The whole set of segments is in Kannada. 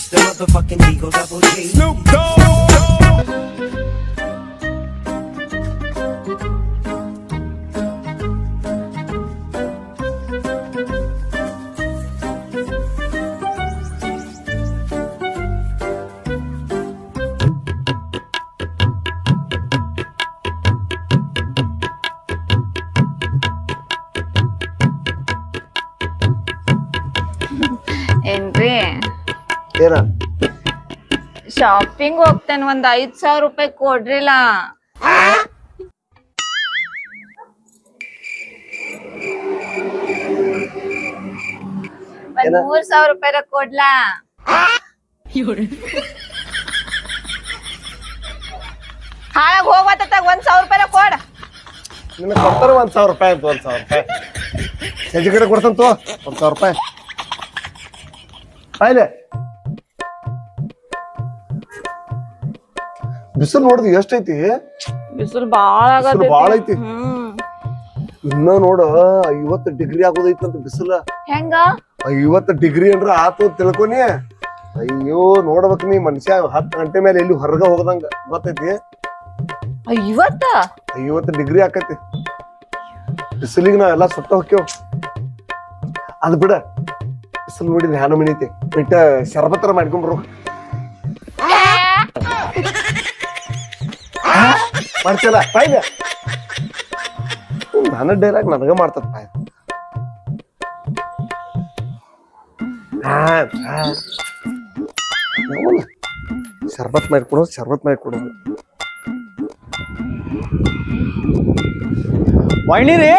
the motherfucking Eagle Double G. Snoop Dogg. ಏನ್ರಿ ಏನ ಶಾಪಿಂಗ್ ಹೋಗ್ತೇನೆ ಒಂದ್ ಐದ್ ಸಾವಿರ ರೂಪಾಯಿ ಕೊಡ್ರಿಲ್ಲ ಒಂದ್ ಏನ? ಮೂರ್ ಸಾವಿರ ರೂಪಾಯಿ ಕೊಡ್ಲಾ ಹಾಳಾಗ್ ಹೋಗ್ವತ್ತ ಒಂದ್ ಸಾವಿರ ರೂಪಾಯಿ ಕೊಡ್ ನಿನ್ನ ಕೊಡ್ತಾರ ಒಂದ್ ಸಾವಿರ ರೂಪಾಯಿ ಅಂತ ಒಂದ್ ಸಾವಿರ ರೂಪಾಯಿ ಸಂಜೆ ಕಡೆ ಕೊಡ್ತಾನ ತೋ ಒಂದ್ ಸಾವಿರ ರೂಪಾಯಿ ಆಯ್ಲೆ ಬಿಸಿಲು ನೋಡಿದ್ವಿ ಎಷ್ಟೈತಿ ಬಿಸಿಲು ಬಾಳ ಬಿಸಿಲು ಬಾಳ ಐತಿ ಹ್ಮ್ ಇನ್ನ ನೋಡ ಐವತ್ತು ಡಿಗ್ರಿ ಆಗೋದೈತಂತ ಬಿಸಿಲ ಹೆಂಗ ಐವತ್ತು ಡಿಗ್ರಿ ಅಂದ್ರ ಆತು ಅಂತ ತಿಳ್ಕೊನಿ ಅಯ್ಯೋ ನೋಡ್ಬೇಕ್ ನೀ ಮನುಷ್ಯ ಹತ್ತು ಗಂಟೆ ಮೇಲೆ ಎಲ್ಲಿ ಹೊರಗ ಹೋಗದಂಗ ಗೊತ್ತೈತಿ ಇವತ್ತ ಐವತ್ತು ಡಿಗ್ರಿ ಆಕೈತಿ ಬಿಸಿಲಿಗೆ ನಾವೆಲ್ಲ ಸುಟ್ಟ ಹೋಗ್ಯವ್ ಅದ್ ಬಿಡ ಬಿಸಿಲು ನೋಡಿದ್ರೆ ಹ್ಯಾನ ಮಿನಿತಿ ಬಿಟ್ಟ ಶರಬತ್ತರ ಮಾಡ್ಕೊಂಡ್ರು ಮಾಡ್ತಿಲ್ಲ ಪಾಯ್ದೆ ನನ್ನ ಡೈಲಾಗ್ ನನಗ ಮಾಡ್ತದ ಪಾಯ್ ಶರ್ಬತ್ ಮಾಡ್ಕೊಡೋದು ಶರ್ಬತ್ ಮಾಡ್ಕೊಡೋದು ವೈನಿರಿ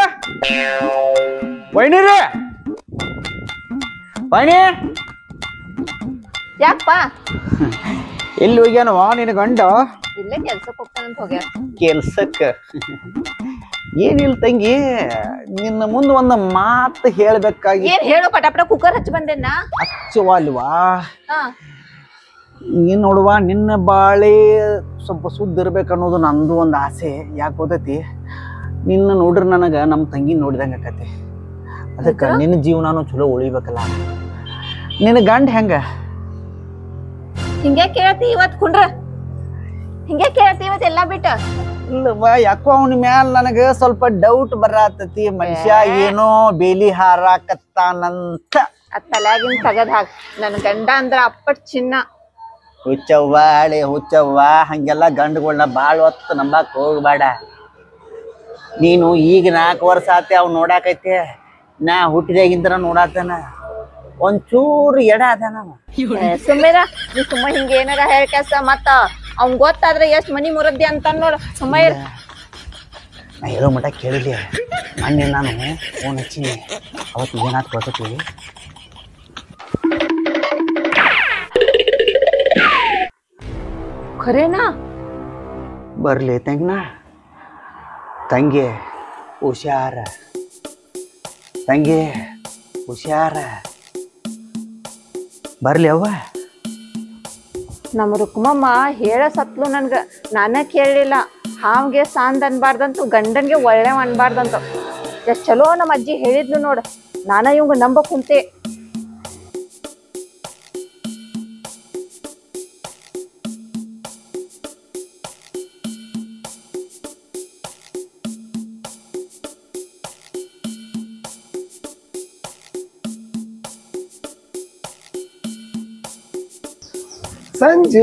ವೈನಿರಿ ವೈನಿ ಯಾಕಪ್ಪ ಎಲ್ಲಿ ಹೋಗ್ಯಾನವ ನಿನ್ನ ಗಂಡ ಇಲ್ಲೇ ಕೆಲ್ಸಕ್ಕೆ ಹೋಗ್ತಾನಂತ ಹೋಗ್ಯಾರ ಕೆಲ್ಸಕ್ಕ ಏನಿಲ್ಲ ತಂಗಿ ನಿನ್ನ ಮುಂದೆ ಒಂದು ಮಾತು ಹೇಳ್ಬೇಕಾಗಿ ಏನ್ ಹೇಳು ಪಟಾಪಟ ಕುಕ್ಕರ್ ಹಚ್ಚಿ ಬಂದೇನಾ ಹಚ್ಚುವಲ್ವಾ ಹಾ ನೀನ್ ನೋಡುವ ನಿನ್ನ ಬಾಳೆ ಸ್ವಲ್ಪ ಸುದ್ದ ಇರ್ಬೇಕು ಅನ್ನೋದು ನಂದು ಒಂದು ಆಸೆ ಯಾಕೆ ಗೊತ್ತೈತಿ ನಿನ್ನ ನೋಡ್ರಿ ನನಗ ನಮ್ಮ ತಂಗಿ ನೋಡಿದಂಗ ಆಕತಿ ಅದಕ್ಕೆ ಯಾಕ? ನಿನ್ನ ಜೀವನಾನು ಚಲೋ ಉಳಿಬೇಕಲ್ಲ ನಿನ್ನ ಗಂಡ ಹೆಂಗ ಹಿಂಗೆ ಕೇಳತಿ ಇವತ್ ಕುಂಡ್ರ ಹಿಂಗೆ ಕೇಳತಿ ಇವತ್ ಎಲ್ಲಾ ಬಿಟ್ಟ ಇಲ್ಲವ್ವ ಯಾಕೋ ಅವನ ಮ್ಯಾಲ ನನಗ ಸ್ವಲ್ಪ ಡೌಟ್ ಬರತತಿ ಮನುಷ್ಯ ಏನೋ ಬೇಲಿ ಹಾರಾಕತ್ತಾನಂತ ಆ ತಲ್ಯಾಗಿನ್ ತಗದ್ ಹಾಕ್ ನನ್ ಗಂಡ ಅಂದ್ರ ಅಪ್ಪಟ್ ಚಿನ್ನ ಹುಚ್ಚವ್ವ ಹಳೆ ಹುಚ್ಚವ್ವ ಹಂಗೆಲ್ಲ ಗಂಡುಗಳನ್ನ ಭಾಳ ಹೊತ್ತು ನಂಬಕ್ ಹೋಗ್ಬೇಡ ನೀನು ಈಗ ನಾಲ್ಕು ವರ್ಷ ಆತಿ ಅವ್ ನೋಡಾಕೈತೆ ನಾ ಹುಟ್ಟಿದಾಗಿಂದ್ರ ನೋಡಾತನ ಒಂಚೂರು ಎಡ ಅದಾನವ ಸುಮ್ಮಿರ ನೀ ಸುಮ್ಮ ಹಿಂಗ ಏನಾರ ಹೇಳ್ಕೆಸ ಮತ್ತ ಅವ್ನ್ ಗೊತ್ತಾದ್ರೆ ಎಷ್ಟ್ ಮನಿ ಮುರದ್ದಿ ಅಂತ ನೋಡ ಸುಮ್ಮ ಇರ್ ನಾ ಹೇಳೋ ಮಟ್ಟ ಕೇಳಿದ್ದೆ ಮೊನ್ನೆ ನಾನು ಫೋನ್ ಹಚ್ಚಿ ಅವತ್ತು ಏನಾತ್ ಗೊತ್ತೈತಿ ಖರೇನಾ ಬರ್ಲಿ ತಂಗಿನ ತಂಗಿ ಹುಷಾರ ತಂಗಿ ಹುಷಾರ ಬರ್ಲಿ ಅವ್ವ ನಮ್ಮ ರುಕ್ಮಮ್ಮ ಹೇಳ ಸತ್ಲು ನನ್ಗ ನಾನ ಕೇಳಲಿಲ್ಲ ಹಾವ್ಗೆ ಸಾಂದ್ ಅನ್ಬಾರ್ದಂತು ಗಂಡನ್ಗೆ ಒಳ್ಳೆ ಅನ್ಬಾರ್ದಂತ ಎಷ್ಟ್ ಚಲೋ ನಮ್ಮ ಅಜ್ಜಿ ಹೇಳಿದ್ಲು ನೋಡ ನಾನ ಇವಂಗ ನಂಬ ಕುಂತೆ ಸಂಜೆ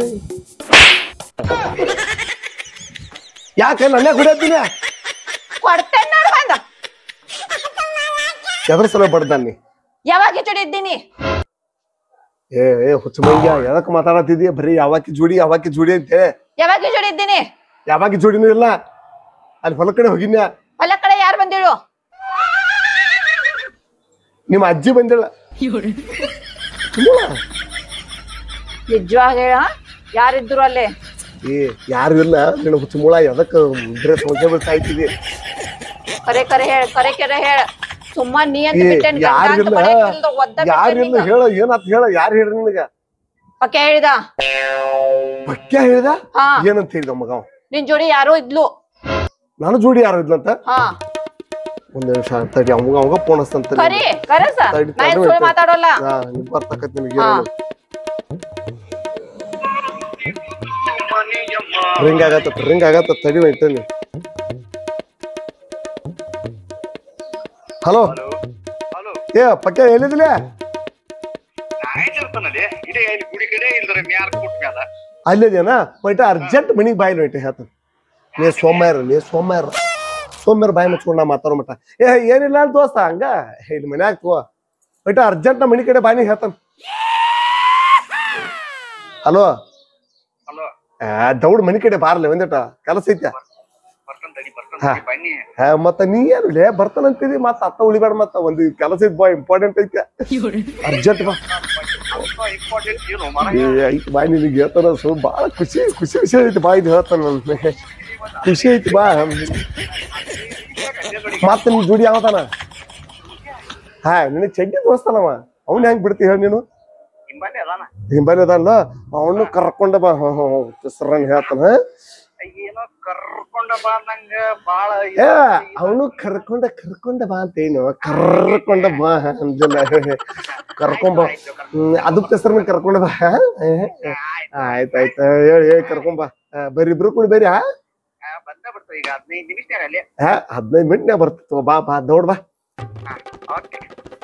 ಯಾಕೆ ನನ್ನೇ ಕುಡಿಯತ್ತೀನಿ ಕೊಡ್ತೇನೆ ನೋಡು ಬಂದ ಎದ್ರ ಸಲ ಬಡ್ದಾನಿ ಯಾವಾಗ ಚುಡಿದ್ದೀನಿ ಏ ಏ ಹುಚ್ಚ ಮಂಗ್ಯ ಎದಕ್ ಮಾತಾಡತ್ತಿದ್ಯ ಬರೀ ಯಾವಾಕಿ ಜೋಡಿ ಯಾವಾಕಿ ಜೋಡಿ ಅಂತೆ ಯಾವಾಗ ಚುಡಿದ್ದೀನಿ ಯಾವಾಕಿ ಜೋಡಿನೂ ಇಲ್ಲ ಅಲ್ಲಿ ಹೊಲ ಕಡೆ ಹೋಗಿನ್ಯ ಹೊಲ ಕಡೆ ಯಾರು ಬಂದಿಳು ನಿಮ್ಮ ಅಜ್ಜಿ ಬಂದಿಲ್ಲ ನಿಜವಾಗ ಹೇಳ ಯಾರಿದ್ರು ಅಲ್ಲೇ ಏ ಯಾರು ಇಲ್ಲ ನಿನ್ನ ಹುಚ್ಚ ಮುಳ ಎದಕ್ ಡ್ರೆಸ್ ಹೊಗೆ ಬಿಡ್ತಾ ಇಟ್ಟಿದಿ ಕರೆ ಕರೆ ಹೇಳ ಕರೆ ಕರೆ ಹೇಳ ಸುಮ್ಮ ನೀ ಅಂತ ಏ ಬಿಟ್ಟೇನ್ ಗಂಡ ಅಂತ ಯಾರಿಲ್ಲ ಬರಾಕಿಲ್ದ ಒದ್ದ ಯಾರಿಲ್ಲ ಬಿಟ್ಟೇನ್ ಹೇಳ ಏನಾತ್ ಹೇಳ ಯಾರು ಹೇಳ್ರಿ ನಿನಗ ಪಕ್ಕ ಹೇಳಿದ ಪಕ್ಯ ಹೇಳ್ದ ಹಾ ಏನಂತ ಹೇಳಿದ ಮಗ ಅವ? ನಿನ್ ಜೋಡಿ ಯಾರೋ ಇದ್ಲು ನಾನು ಜೋಡಿ ಯಾರು ಇದ್ಲಂತ ಹಾ ಒಂದ್ ನಿಮಿಷ ತಡಿ ಅವಾಗ ಅವಾಗ ಫೋನ್ ಹಸ್ತಂತ ಕರಿ ಕರಸ ತಡಿ, ನಾ ಏನ್ ತಡಿ, ಸುಳ್ಳು ತಡಿ. ಮಾತಾಡೋಲ್ಲ ನಿಮ್ ಬರ್ತಕತ್ ನಿನಗೆ ಹಾ. ರಿಂಗ್ ಆಗತ್ತ ರಿಂಗ್ ಆಗತ್ತ ತಡಿ ಇಟ್ಟನಿ ಹಲೋ ಹಲೋ ಏ ಪಕ್ಕ ಎಲ್ಲಿದಿಲ್ಲ ಆಯ್ತಿರ್ತಾನಲ್ಲಿ ಇದೇ ಇಲ್ಲಿ ಗುಡಿ ಕಡೆ ಇಲ್ದ್ರ ಮ್ಯಾಲ ಕೊಟ್ಟ ಮ್ಯಾಲ ಅಲ್ಲಿದೇನಾ ಬೈಟ ಅರ್ಜೆಂಟ್ ಮನಿಗ್ ಬಾಯ್ ನೋಯ್ಟ ಹೇಳ್ತಾನೆ ನೀ ಸೋಮವಾರ ನೀ ಸೋಮವಾರ ಸೋಮವಾರ ಬಾಯಿ ಮುಚ್ಕೊಂಡ ನಾ ಮಾತಾಡೋ ಮಟ ಏ ಏನಿಲ್ಲ ಅಲ್ ದೋಸ್ತ ಹಂಗ ಇಲ್ಲಿ ಮನ್ಯಾಗ ತಗೋ ಬೈಟ ಅರ್ಜೆಂಟ್ ನಾ ಮನಿ ಕಡೆ ಬಾಯಿ ಹೇಳ್ತಾನ ಹಲೋ ಹಲೋ ಆ ದೌಡ್ ಮನಿ ಕಡೆ ಬಾರ್ಲೆ ಒಂದಿಟ ಕೆಲಸ ಐತ್ಯಾ ಬರ್ತಾನ ತಡಿ ಬರ್ತಾನ ಹಾ. ತಡಿ ಬನ್ನಿ ಹಾ ಮತ್ತ ನೀ ಏನು ಲೇ ಬರ್ತಾನಂತೀರಿ ಮತ್ತ ಅತ್ತ ಉಳಿಬೇಡ ಮತ್ತ ಒಂದು ಕೆಲಸ ಇದ್ ಬಾ ಇಂಪಾರ್ಟೆಂಟ್ ಐತೆ ಅರ್ಜೆಂಟ್ ಬಾ ಇಂಪಾರ್ಟೆಂಟ್ ಏನು ಮರ ಏ ಐತ್ ಬಾ ನಿನಗೆ ಹೇಳ್ತಾನ ಸೊ ಭಾಳ ಖುಷಿ ಖುಷಿ ವಿಷಯ ಐತಿ ಬಾ ಇದು ಹೇಳ್ತಾನ ನನ್ ಖುಷಿ ಐತಿ ಬಾ ಮತ್ತ ನಿನ್ ಜೋಡಿ ಯಾವತಾನ ಹಾ ನಿನಗೆ ಚಡ್ಡಿ ದೋಸ್ತನವ ಅವ್ನ ಹೆಂಗ್ ಬಿಡ್ತಿ ಹೇಳಿ ನೀನು ಹಿಂಬಾಲೆ ಅದಾನ ಹಿಂಬಾಲಿ ಅದಲ್ಲ ಅವನು ಕರ್ಕೊಂಡ ಬಾ ಹ್ಞೂ ಹ್ಞೂ ಹೆಸರನ್ನ ಹೇಳ್ತಾನ ಏನೋ ಕರ್ಕೊಂಡ ಬಂದಂಗ ಬಾಳ ಏ ಅವನು ಕರ್ಕೊಂಡ ಕರ್ಕೊಂಡ ಬಾ ಅಂತೇನು ಕರ್ಕೊಂಡ ಬಾ ಅಂದಿಲ್ಲ ಕರ್ಕೊಂಡ್ ಬಾ ಹ್ಮ್ ಅದಕ್ಕೆ ಹೆಸರನ್ನ ಕರ್ಕೊಂಡ ಬಾ ಆಯ್ತ್ ಆಯ್ತ್ ಹೇಳಿ ಹೇಳಿ ಕರ್ಕೊಂಡ್ ಬಾ ಆ, ಬರ್ರಿ ಇಬ್ರು ಕೂಡ ಬರ್ರಿ ಹಾ ಬಂದ ಬಿಡ್ತು ಈಗ ಹದಿನೈದು ನಿಮಿಷ ಅಲ್ಲಿ ಹಾ ಹದಿನೈದು ಮಿನಿಟ್ನ್ಯಾಗ ಬರ್ತಿತ್ತು ಬಾ ಬಾ ದೌಡ್ ಬಾ ಓಕೆ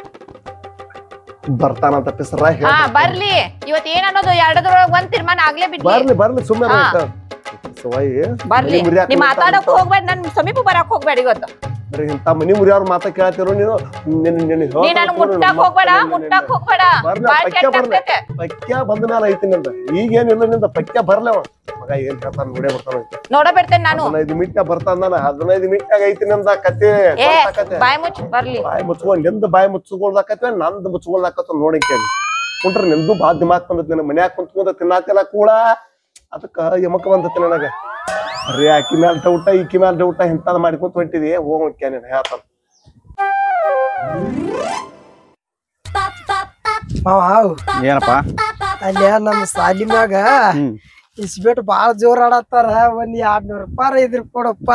ಬರ್ತಾನಂತ ಹೆಸರ ಹಾ ಬರ್ಲಿ ಇವತ್ ಏನ್ ಅನ್ನೋದು ಎರಡದ್ರೊಳಗ ಒಂದ್ ತೀರ್ಮಾನ ಆಗ್ಲೇ ಬಿಡ್ಲಿ ಬರ್ಲಿ ಬರ್ಲಿ ಸುಮ್ಮನೆ ಹಾ. ಸವಾಯಿ ಬರ್ಲಿ ಮನಿ ಮುರ್ಯಾಕ್ ನೀ ನಿಂತಾನ ಮಾತಾಡಕ್ ಅಂತ. ಹೋಗ್ಬೇಡ ನನ್ ಸಮೀಪ ಬರಾಕ್ ಹೋಗ್ಬೇಡ ಇವತ್ತು ಬರೀ ಇಂಥ ಮನಿ ಮುರಿಯವ್ರ ಮಾತ ಕೇಳ್ತಿರೋ ನೀನು ನಿನ್ ನಿನ್ ನೀ ನನ್ ಮುಟ್ಟಕ್ ಹೋಗ್ಬೇಡ ಮುಟ್ಟಕ್ ಹೋಗ್ಬೇಡ ಬರ್ಲಿ, ಬಾಳ್ ಪಕ್ಯ ಕೆಟ್ಟ ಬರ್ಲಿ. ಆಗ್ತೈತೆ. ಪಕ್ಯ ಬಂದ ಮೇಲೆ ಐತಿ ನಿಂದ ಈಗೇನಿಲ್ಲ ನಿಂದ ಪಕ್ಯ ಬರ್ಲವ ಮಗ ಏನ್ ಹೇಳ್ತಾನ ನೋಡೇ ಬರ್ತಾನ ನೋಡ ಬಿಡ್ತೇನೆ ನಾನು ಹದಿನೈದು ಮಿನಿಟ್ನಾಗ ಬರ್ತಾನ ಹದಿನೈದು ಮಿನಿಟ್ನಾಗ ಐತಿ ನಿಂದ ಕತೆ ಏ ಕತೆ ಬಾಯ್ ಮುಚ್ಚ್ ಬರ್ಲಿ ಬಾಯಿ ಮುಚ್ಕೊಂಡ್ ನಿಂದ ಬಾಯಿ ಮುಚ್ಕೊಳ್ದಾಕತ್ವ ನಂದು ಮುಚ್ಕೊಳ್ದಾಕತ್ವ ನೋಡಿಕೆ ಕುಂಟ್ರ ನಿಂದು ಬಾ ದಿಮಾಕ್ ಬಂದತ್ ನಿನ್ನ ಮನ್ಯಾಗ ಕುಂತ್ಕೊಂಡ ತಿನ್ನಾತಿಲ್ಲ ಕೂಡ ಅದಕ್ಕ ಯಮಕ ಬಂದತಿ ನನಗ ಅರೆ ಆಕಿ ಮ್ಯಾಲ ಡೌಟ ಈಕಿ ಮ್ಯಾಲ ಡೌಟ ಇಂತಾದ್ ಮಾಡ್ಕೊಂತ ಹೊಂಟಿದಿ ಹೋಗ್ಕೆ ನೀನ್ ಹೇಳ್ತಾನ ಮಾವ್ ಏನಪ್ಪ ಅಲ್ಲಿ ನಮ್ಮ ಸಾಲಿ ಮ್ಯಾಗ ಹ್ಮ್. ಇಸ್ಬಿಟ್ಟು ಬಾಳ ಜೋರ್ ಆಡತ್ತಾರ ಒಂದ್ ಎರಡ್ ನೂರ್ ರೂಪಾಯಿ ಇದ್ರ ಕೊಡಪ್ಪ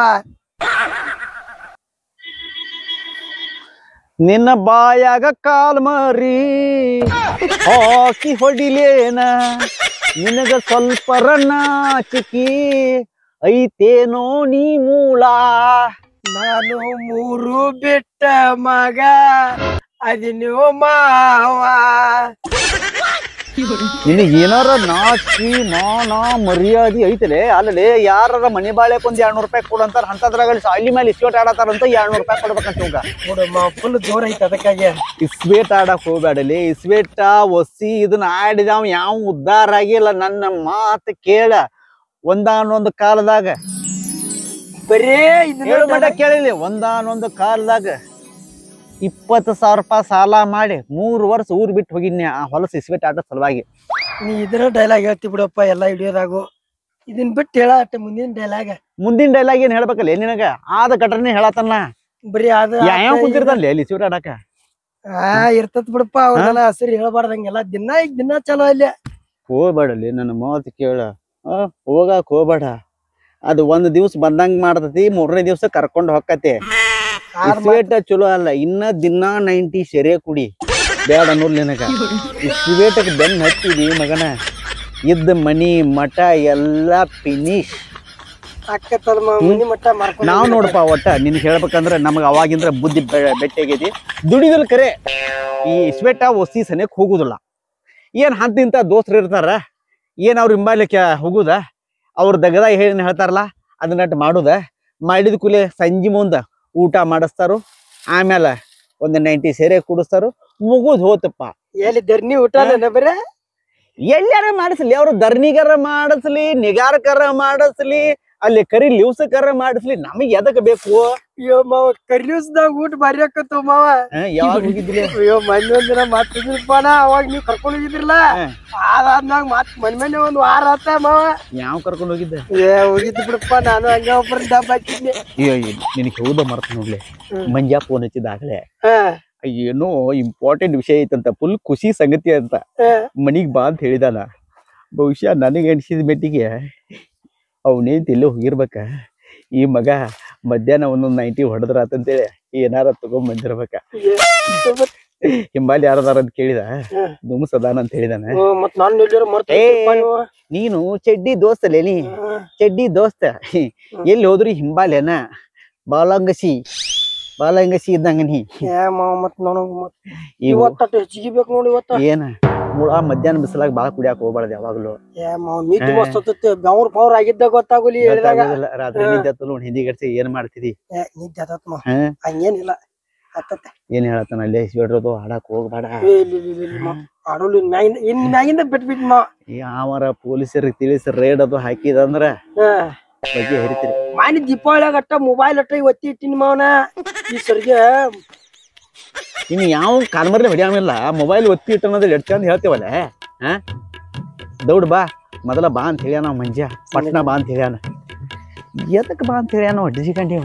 ನಿನ್ನ ಬಾಯಾಗ ಕಾಲ್ ಮರಿ ಹಾಕಿ ಹೊಡಿಲೇನ ನಿನಗ ಸ್ವಲ್ಪ ನಾಚಿಕಿ ಐತೇನೋ ನೀ ಮೂಳ ನಾನು ಮೂರು ಬಿಟ್ಟ ಮಗ ಅದಿನ್ಯೋ ಮಾವ ನಿನಗೆ ಏನಾರ ನಾಚಿ ಮಾನ ಮರ್ಯಾದಿ ಐತಲೆ ಅಲ್ಲದೆ ಯಾರ ಮನೆ ಬಾಳೆಕ್ ಒಂದ್ ಎರಡ್ನೂರ್ ರೂಪಾಯಿ ಕೊಡಂತಾರ ಅಂತದ್ರಾಗ ಸಾಲಿ ಮೇಲೆ ಇಸ್ಕೋಟ್ ಆಡತಾರಂತ ಎರಡ್ನೂರ್ ರೂಪಾಯಿ ಕೊಡ್ಬೇಕಂತ ಇವಾಗ ನೋಡು ಮಾವ್ ಫುಲ್ ಜೋರ್ ಐತಿ ಅದಕ್ಕಾಗಿ ಇಸ್ವೇಟ್ ಆಡಕ್ ಹೋಗ್ಬೇಡಲಿ ಇಸ್ವೇಟ ಒಸಿ ಇದನ್ನ ಆಡಿದವ ಯಾವ ಉದ್ಧಾರ ಆಗಿಲ್ಲ ನನ್ನ ಮಾತು ಕೇಳ ಒಂದಾನೊಂದು ಕಾಲದಾಗ ಬರೇ ಹೇಳು ಮಟ ಇದನ್ನ ಕೇಳಿಲಿ ಒಂದಾನೊಂದು ಕಾಲದಾಗ ಇಪ್ಪತ್ತು ಸಾವಿರ ರೂಪಾಯಿ ಸಾಲ ಮಾಡಿ ಮೂರು ವರ್ಷ ಊರ್ ಬಿಟ್ಟು ಹೋಗಿದ್ನಿ ಆ ಹೊಲಸ ಇಸ್ವೇಟ್ ಆಟ ಸಲುವಾಗಿ ನೀ ಇದ್ರ ಡೈಲಾಗ್ ಹೇಳ್ತಿ ಬಿಡಪ್ಪ ಎಲ್ಲಾ ಹಿಡಿಯೋದಾಗು ಇದನ್ ಬಿಟ್ಟು ಹೇಳ ಅಟ್ಟ ಮುಂದಿನ ಡೈಲಾಗ್ ಮುಂದಿನ ಡೈಲಾಗ್ ಏನ್ ಹೇಳ್ಬೇಕಲ್ಲ ನಿನಗ ಆದ ಘಟನೆ ಹೇಳತ್ತನ್ನ ಬರೀ ಅದ ಯಾವ ಕುಂತಿರ್ತಾನಲ್ಲಿ ಅಲ್ಲಿ ಇಸ್ವೇಟ್ ಆಡಕ ಹಾ ಇರ್ತತ್ ಬಿಡಪ್ಪ ಅವ್ರೆಲ್ಲ ಹಸಿರು ಹೇಳ್ಬಾರ್ದಂಗೆಲ್ಲ ದಿನ ಈಗ ದಿನ ಚಲೋ ಅಲ್ಲಿ ಹೋಗ್ಬೇಡಲಿ ನನ್ನ ಮಾತು ಕೇಳ ಆ, ಹೋಗಾಕ್ ಹೋಗ್ಬೇಡ ಅದು ಒಂದ್ ದಿವ್ಸ ಬಂದಂಗ್ ಮಾಡ್ತತಿ ಮೂರನೇ ದಿವ್ಸ ಕರ್ಕೊಂಡ್ ಹೊಕ್ಕತಿ ಇಸ್ವೇಟ ಚಲೋ ಅಲ್ಲ ಇನ್ನ ದಿನ ನೈಂಟಿ ಸೆರೆ ಕುಡಿ ಬೇಡ ಅನ್ನೋಲ್ ನಿನಗ ಇಸ್ವೇಟಕ್ ಬೆನ್ ಹತ್ತಿದಿ ಮಗನ ಇದ್ದ ಮನಿ ಮಠ ಎಲ್ಲಾ ಫಿನಿಶ್ ಅಕ್ಕತ್ತಲ್ ಮನಿ ಮಟ್ಟ ಮಾರ್ಕೊಂಡ್ ನಾವ್ ನೋಡಪ್ಪ ಒಟ್ಟ ನಿನ್ ಹೇಳ್ಬೇಕಂದ್ರ ನಮಗ ಅವಾಗಿಂದ್ರ ಬುದ್ಧಿ ಬೆ- ಬೆಟ್ಟಾಗೈತಿ ದುಡಿದಲ್ ಕರೆ ಈ ಇಸ್ವೇಟ ಒಸಿ ಸನೇಕ್ ಹೋಗುದಿಲ್ಲ ಏನ್ ಹಂತಿಂತ ದೋಸ್ತರು ಇರ್ತಾರ ಏನ್ ಅವ್ರ ಹಿಂಬಾಲಿಕ್ಕೆ ಹೋಗುದ ಅವ್ರ ದಗದ ಏನ್ ಹೇಳ್ತಾರಲ್ಲ ಅದನ್ನಟ್ ಮಾಡುದ ಮಾಡಿದ ಕೂಲೆ ಸಂಜೆ ಮುಂದ ಊಟ ಮಾಡಿಸ್ತಾರು ಆಮೇಲೆ ಒಂದ್ ನೈಂಟಿ ಸೇರೆ ಕುಡಿಸ್ತಾರು ಮುಗುದ್ ಹೋತಪ್ಪ ಎಲ್ಲಿ ಧರ್ನಿ ಊಟ ಬರೇ ಎಲ್ಲಾರ ಮಾಡಿಸ್ಲಿ ಅವ್ರು ಧರ್ನಿಗರ ಮಾಡಿಸ್ಲಿ ನಿಗಾರಕರ ಮಾಡಿಸ್ಲಿ ಅಲ್ಲಿ ಕರಿ ಲಿವ್ಸಕರ ಮಾಡಿಸ್ಲಿ ನಮಗ್ ಎದಕ್ ಬೇಕು ಅಯ್ಯೋ ಮಾವ ಕರ್ಲಿಸ್ದಾಗ ಊಟ ಭಾರಿ ಆಕತ್ತು ಮಾವ ಆ, ಯಾವಾಗ ಹೋಗಿದ್ರಿ ಅಯ್ಯೋ ಮನೆ ಒಂದಿನ ಮತ್ತಿದ್ರಪ್ಪ ನಾ ಅವಾಗ ನೀವ್ ಕರ್ಕೊಂಡ್ ಹೋಗಿದ್ರಲ್ಲ ಹಾ. ಅದಾದ್ಮ್ಯಾಗ ಮತ್ ಮನೆ ಮನೆ ಒಂದ್ ವಾರ ಆತ ಮಾವ ಯಾವ ಕರ್ಕೊಂಡು ಹೋಗಿದ್ದೆ ಏ ಹೋಗಿದ್ದು ಬಿಡಪ್ಪ ನಾನು ಹಂಗ ಒಬ್ಬರ ಡಬ್ಬ ಹಾಕಿದ್ನಿ ಅಯ್ಯೋ ನಿನಗೆ ಹೌದ ಮರ್ತ ನೋಡ್ಲಿ ಹ್ಮ್. ಮಂಜಾ ಫೋನ್ ಹಚ್ಚಿದಾಗಲೇ ಹಾ ಏನೋ ಇಂಪಾರ್ಟೆಂಟ್ ವಿಷಯ ಐತಂತ ಫುಲ್ ಖುಷಿ ಸಂಗತಿ ಅಂತ ಹಾ. ಮನಿಗ್ ಬಾ ಅಂತ ಹೇಳಿದಾನ ಬಹುಶಃ ನನಗೆ ಅನಿಸಿದ ಮೆಟ್ಟಿಗೆ ಅವನೇಂತ ಎಲ್ಲೋ ಹೋಗಿರ್ಬೇಕ ಈ ಮಗ ಮಧ್ಯಾಹ್ನ ಒಂದೊಂದು ನೈಂಟಿ ಹೊಡೆದ್ರ ಆತಂತೇಳಿ ಏನಾರ ತಗೊಂಡ್ ಬಂದಿರ್ಬೇಕ ಹಿಂಬಾಲಿ ಯಾರದಾರ ಅಂತ ಕೇಳಿದ ದುಮ್ಸ್ ಅದಾನ ಅಂತ ಹೇಳಿದಾನೆ ಓ, ಮತ್ ನಾನು ಎಲ್ಲಿರೋ ಮರ್ತ ಏ ನೀನು ಚಡ್ಡಿ ದೋಸ್ತಲೇ ನೀ ಚಡ್ಡಿ ದೋಸ್ತ ಎಲ್ಲಿ ಹೋದ್ರಿ ಹಿಂಬಾಲೇನ ಬಾಲಂಗಸಿ ಬಾಲಂಗಸಿ ಇದ್ದಂಗ ನೀ ಏ ಮಾವ ಮತ್ ನನಗ್ ಮತ್ ಇವು ಇವತ್ತ ಹೆಚ್ಚಿಗೆ ಬೇಕು ನೋಡಿ ಇವತ್ತ ಏನ ಮುಳ ಮಧ್ಯಾಹ್ನ ಬಿಸಿಲಾಗ ಬಾಳ ಕುಡಿಯಾಕ ಹೋಗ್ಬಾರ್ದು ಯಾವಾಗ್ಲೂ ಏ ಮಾವ ನಿದ್ದೆ ಮಸ್ತ್ ಹತ್ತತ್ತೆ ಬೆವ್ರ ಪವ್ರ ಆಗಿದ್ದ ಗೊತ್ತಾಗುಲಿ ಹೇಳಿದಾಗ ಗೊತ್ತಾಗೋದಿಲ್ಲ. ರಾತ್ರಿ ನಿದ್ದೆ ಹತ್ತಲು ಹಿಂದಿ ಗಡ್ಸಿ ಏನ್ ಮಾಡ್ತಿದಿ ಏ ನಿದ್ದೆ ಹತ್ತತ್ ಮಾವ ಹಾ ಹಂಗೇನಿಲ್ಲ ಹತ್ತತ್ತೆ ಏನ್ ಹೇಳತ್ತಾನ ಅಲ್ಲೇ ಇಸ್ಬಿಡ್ರೋದು ಆಡಕ್ ಹೋಗ್ಬೇಡ ಏ ಇಲ್ಲ ಇಲ್ಲ ಇಲ್ಲ, ಇಲ್ಲ ಮಾವ ಆಡೋಲ್ಲ ಇನ್ ಮ್ಯಾಗಿಂದ ಇನ್ ಮ್ಯಾಗಿಂದ ಬಿಟ್ ಬಿಟ್ ಮಾವ ಯಾವರ ಪೊಲೀಸರಿಗೆ ತಿಳಿಸಿ ರೇಡ್ ಅದು ಹಾಕಿದಂದ್ರ ಹಾ ಬಗ್ಗೆ ಹರಿತೀರಿ ಮಾನಿ ದೀಪಾವಳಿಯಾಗ ಅಟ್ಟ ಮೊಬೈಲ್ ಅಟ್ಟ ಒತ್ತಿ ಇಟ್ಟಿನಿ ಮಾವನ ಈ ಸರ್ಗೆ ಇನ್ನು ಯಾವ ಕಾಲ್ಮರ್ಲಿ ಹೊಡಿಯಾಮಿಲ್ಲ ಮೊಬೈಲ್ ಒತ್ತಿ ಇಟ್ಟು ಅನ್ನೋದು ಎಡ್ ಚಂದ ಹೇಳ್ತೇವಲ್ಲ ಹಾ ದೌಡ್ ಬಾ ಮೊದಲ ಬಾ ಅಂತ ಹೇಳ್ಯಾನ ಅವ ಮಂಜ ಪಟ್ನ ಬಾ ಅಂತ ಹೇಳ್ಯಾನ ಎದಕ್ ಬಾ ಅಂತ ಹೇಳ್ಯಾನ ಡಿಸಿಕಂಡಿ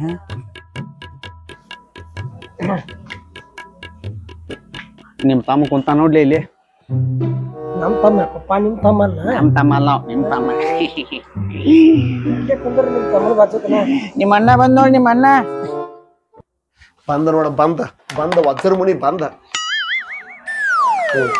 ನಿಮ್ ತಮ್ಮ ಕುಂತ ನೋಡ್ಲಿ ಇಲ್ಲಿ ನಮ್ ತಮ್ಮ ಪಪ್ಪ ನಿಮ್ ತಮ್ಮ ಅಲ್ಲ ನಮ್ ತಮ್ಮ ಅಲ್ಲ ಅವ, ನಿಮ್ ತಮ್ಮ ಇಲ್ಲೇ ಕುಂದ್ರ ನಿಮ್ ತಮ್ಮನ ಬಾಜುಕನ ನಿಮ್ಮ ಅಣ್ಣ ಬಂದ್ ನೋಡ್ ನಿಮ್ಮ ಅಣ್ಣ ಬಂದ ನೋಡ ಬಂದ ಬಂದ ವಜ್ರ ಮುನಿ ಬಂದ ಹ್ಮ್.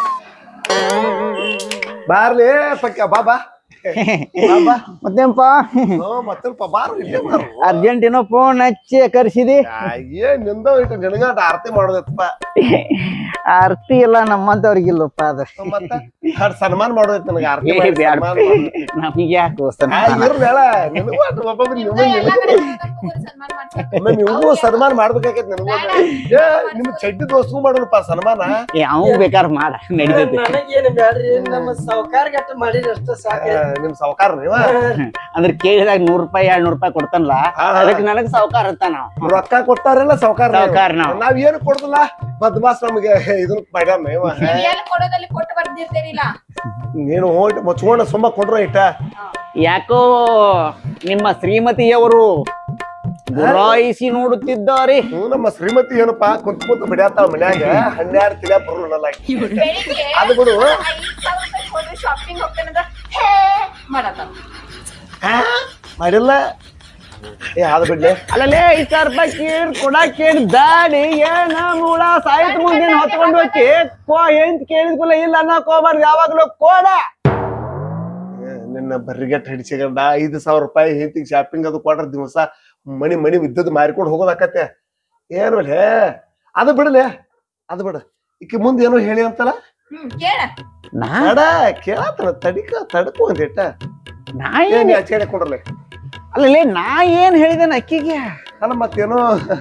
ಬಾರ್ಲಿ ಪಕ್ಕ ಬಾ ಬಾ ಬಾ ಬಾ ಮತ್ತೇನಪ್ಪ ಹ್ಞೂ ಮತ್ತಲ್ಪ ಬಾರು ಇಲ್ಲೇ ಬಾರು ಅರ್ಜೆಂಟಿನೋ ಫೋನ್ ಹಚ್ಚಿ ಕರ್ಸಿದಿ ಏನ್ ನಿಂದ ಇಟ್ಟು ನಿನಗಾಟ ಆರತಿ ಮಾಡೋದಪ್ಪ ಆರ್ತಿ ಎಲ್ಲ ನಮ್ಮಂತವ್ರಿಗಿಲ್ಲಪ್ಪ ಅದ ಮತ್ತ ಅದ್ ಸನ್ಮಾನ ಮಾಡೋದೈತಿ ನನಗೆ ಆರತಿ ಏ ಮಾಡಿ ಬ್ಯಾಡ ಸನ್ಮಾನ ಮಾಡು. ನಮಗೆ ಯಾಕೆ ಆ, ಇರ್ಬೇಡ ನಿನಗೂ ಅಟ್ ಒಬ್ಬೊಬ್ರು ನಿಮಗೂ ಒಮ್ಮೆ ನಿಮಗೂ ಸನ್ಮಾನ ಮಾಡ್ಬೇಕಾಗೈತಿ ನಿನಗೂ ಏ ನಿಮ್ ಚಡ್ಡಿ ದೋಸ್ತು ಮಾಡೋಣಪ್ಪ ಸನ್ಮಾನ ಯಾವ ಬೇಕಾರ್ ಮಾಡ ನಡೀತೈತಿ ನನಗೇನು ಬ್ಯಾಡ್ರಿ ನಮ್ಮ ಸಾವುಕಾರ ಗಟ್ಟ ಮಾಡಿದ್ರೆ ಅಷ್ಟ ಸಾಕ ಆ, ನಿಮ್ ಸಾವ್ಕಾರ ನೀವ ಅಂದ್ರೆ ಕೇಳಿದಾಗ ನೂರ್ ರೂಪಾಯಿ ಎರಡ್ ನೂರ್ ರೂಪಾಯಿ ಕೊಡ್ತಾನಲ್ಲ ಹಾ, ಹಾ. ಅದಕ್ಕೆ ನನಗ್ ಸಾವುಕಾರ ಇರ್ತಾನ ಅವ. ರೊಕ್ಕ ಕೊಟ್ಟಾರಲ್ಲ ಸಾವ್ಕಾರ ಸಾವ್ಕಾರ ನಾವು. ನಾವ್ ಏನು ಕೊಡುದಿಲ್ಲ ಬದ್ಮಾಸ್ ನಮ್ಗೆ ಇದನ್ನ ಮಾಡ್ಯಾನ ಇವ ಎಲ್ಲಿ ಕೊಡೋದಲ್ಲಿ ಕೊಟ್ಟು ಬರ್ದಿರ್ತೇನಿಲ್ಲ ನೀನು ಹೋಗಿ ಮುಚ್ಕೊಂಡ ಸುಮ್ಮ ಕೊಡ್ರ ಇಟ್ಟ ಯಾಕೋ ನಿಮ್ಮ ಶ್ರೀಮತಿಯವರು ಗುರಾಯಿಸಿ ನೋಡುತ್ತಿದ್ದಾರೆ ಹ್ಞೂ ನಮ್ಮ ಶ್ರೀಮತಿ ಏನಪ್ಪಾ ಕುಂತ್ ಕುಂತ ಬಿಡ್ಯಾತಾಳ ಮನ್ಯಾಗ ಹನ್ನೆರಡು ತಿಳ ಬರೋಲ್ಲ ಬೆಳಿಗ್ಗೆ ಅದು ಬಿಡು ಐದ್ ಸಾವಿರ ರೂಪಾಯಿ ಕೊಡ್ರಿ ಶಾಪಿಂಗ್ ಹೋಗ್ತೇನಂದ್ರ ಹೇ ಮಾಡತ್ತ ಮಾಡಿಲ್ಲ ಏ ಅದು ಬಿಡ್ಲೆ ಅಲ್ಲಲ್ಲೇ ಐದ್ ಸಾವಿರ ರೂಪಾಯಿ ಕೇಳಿ ಕೊಡಾಕ್ ಕೇಳಿ ದಾಡಿ ಏನ ಮೂಳ ಸಾಯ್ತು ಮುಂದೆ ಹೊತ್ಕೊಂಡು ಹೋಗಿ ಕೋ ಏನ್ ಕೇಳಿದ್ಕೂಲ ಇಲ್ಲ ಅನ್ನಕ್ ಹೋಗ್ಬಾರ್ದು ಯಾವಾಗ್ಲೂ ಕೋಡ ಏ, ನಿನ್ನ ಬರ್ರಿಗೆಟ್ ಹಿಡಿಸಿಗಂಡ ಐದು ಸಾವಿರ ರೂಪಾಯಿ ಹೆಂತಿಗೆ ಶಾಪಿಂಗ್ ಅದು ಕೊಟ್ರ ದಿವಸ ಮನಿ ಮನಿ ವಿದ್ಯುತ್ ಮಾರಿಕೊಂಡು ಹೋಗೋದಾಕತ್ತೆ ಏನು ಹೇ ಅದು ಬಿಡಲೆ ಅದು ಬಿಡ ಈಕಿ ಮುಂದೆ ಏನೋ ಹೇಳಿ ಅಂತಲ್ಲ ಹ್ಮ್ ಕೇಳ ನಾ ಬೇಡ ಕೇಳತ್ತನ ತಡಿಕ ತಡ್ಕೊ ಅಂದಿಟ್ಟ ನಾ ಏನ್ ಏನ್ ಆಚರಣೆ ಕೊಡ್ರಲೆ ಅಲ್ಲಲ್ಲೇ ನಾ ಏನ್ ಹೇಳಿದೇನ ಅಕ್ಕಿಗೆ ಅಲ್ಲ ಮತ್ತೇನೋ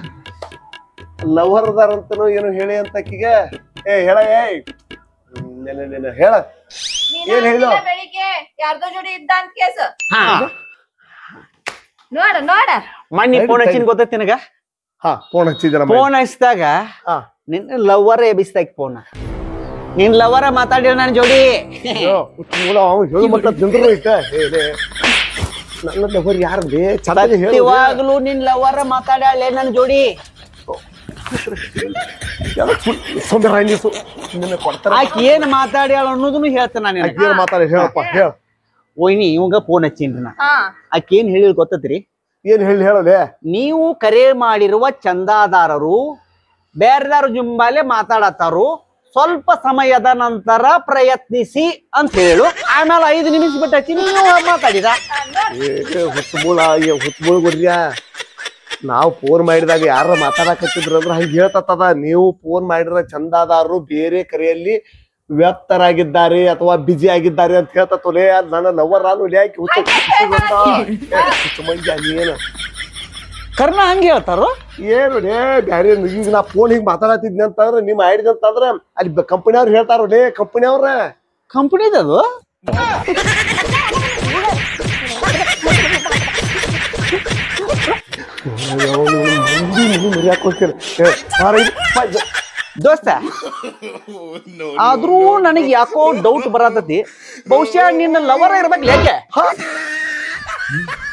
ಲವರ್ ಅದಾರಂತನೋ ಏನೋ ಹೇಳಿ ಅಂತ ಆಕಿಗೆ ಏ ಹೇಳ ಏಯ್ ನೆನೆ ನೆನೆ ಹೇಳ ನೀನ್ ಏನ್ ಹೇಳಿದ? ಅಂದಿಲ್ಲ ಬೆಳಿಗ್ಗೆ ಯಾರ್ದೋ ಜೋಡಿ ಇದ್ದ ಅಂತ ಕೇಸ ಹಾ ನೋಡ ನೋಡ ಮಣ್ಣಿ ತಡಿ, ಫೋನ್ ತಡಿ. ಹಚ್ಚಿನ ಗೊತ್ತೈತಿ ನಿನಗ ಹಾ ಫೋನ್ ಹಚ್ಚಿದ್ರ ಫೋನ್ ಹಚ್ಚಿದಾಗ ಹಾ ನಿನ್ನ ಲವರ್ ಎಬಿಸ್ತಾಕ ಫೋನ್ ನಿನ್ ಲವರ ಮಾತಾಡಿರ ನನ್ ಜೋಡಿ ಹೇಳು ಮಟ್ಟ ತಿಂದ್ರು ಇಟ್ಟ ಹೇಳಿ ನನ್ನ ಲವರ್ ಯಾರು ಬೇ ಚೆನ್ನಾಗಿ ಹೇಳು ಸತ್ಯವಾಗ್ಲೂ ನಿನ್ ಲವರ ಮಾತಾಡ್ಯಾಳೆ ನನ್ ಜೋಡಿ ಸುಂದರ ಹಂಗಿಸು ನಿನ್ನ ಕೊಡ್ತಾರ ಆಕಿ ಏನ್ ಮಾತಾಡ್ಯಾಳ ಅನ್ನೋದನ್ನು ಹೇಳ್ತಾನ ನಾನು ಅಕ್ಕಿ ಏನ್ ಮಾತಾಡಿ ಹೇಳಪ್ಪ ಹೇಳ ಓಯ್ನಿ ಇವಂಗ ಫೋನ್ ಹಚ್ಚೀನ್ರಿ ನಾ ಹಾ ಆಕಿ ಏನ್ ಹೇಳಿಲ್ ಗೊತ್ತತ್ರಿ ಏನ್ ಹೇಳಿ ಹೇಳಲೆ ನೀವು ಕರೆ ಮಾಡಿರುವ ಚಂದಾದಾರರು ಬೇರೆದಾರ ಜುಂಬಾಲೆ ಮಾತಾಡತ್ತಾರು ಸ್ವಲ್ಪ ಸಮಯದ ನಂತರ ಪ್ರಯತ್ನಿಸಿ ಅಂತ ಹೇಳು ಆಮೇಲೆ ಐದು ನಿಮಿಷ ಬಿಟ್ಟು ಹಚ್ಚಿ ನೀವು ಮಾತಾಡಿದ ಹುಚ್ಚಬೂಳ ಹುಚ್ಚಬೂಳ ಗುಡ್ರಿಯ ನಾವು ಫೋನ್ ಮಾಡಿದಾಗ ಯಾರ ಮಾತಾಡಕತ್ತಿದ್ರು ಅಂದ್ರೆ ಹಂಗ ಹೇಳ್ತದ ನೀವು ಫೋನ್ ಮಾಡಿರೋ ಚಂದಾದಾರರು ಬೇರೆ ಕರೆಯಲ್ಲಿ ವ್ಯಕ್ತರಾಗಿದ್ದಾರೆ ಅಥವಾ ಬಿಜಿ ಆಗಿದ್ದಾರೆ ಅಂತ ಹೇಳ್ತತೋಲೆ ಅದ್ ನನ್ನ ಲವರ್ ನಾನು ಯಾಕೆ ಹುಚ್ಚ ಹುಚ್ಚ ಮಂಜ ನೀನು ಕರ್ನ ಹಂಗೆ ಹೇಳ್ತಾರೋ ಏನು ಲೇ ಬ್ಯಾರೆ ಈಗ ನಾ ಫೋನ್ ಹಿಂಗ್ ಮಾತಾಡತ್ತಿದ್ನಿ ಅಂತಂದ್ರೆ ನಿಮ್ ಆಯ್ಡಿದ ಅಂತಂದ್ರೆ ಅಲ್ಲಿ ಕಂಪನಿಯವ್ರು ಹೇಳ್ತಾರ ಲೇ ಕಂಪನಿಯವ್ರ ಕಂಪನಿದದು ದೋಸ್ತ ಆದ್ರೂ ನನಗೆ ಯಾಕೋ ಡೌಟ್ ಬರತತಿ ಬಹುಶಃ ನಿನ್ನ ಲವರ್ ಇರ್ಬೇಕು ಯಾಕೆ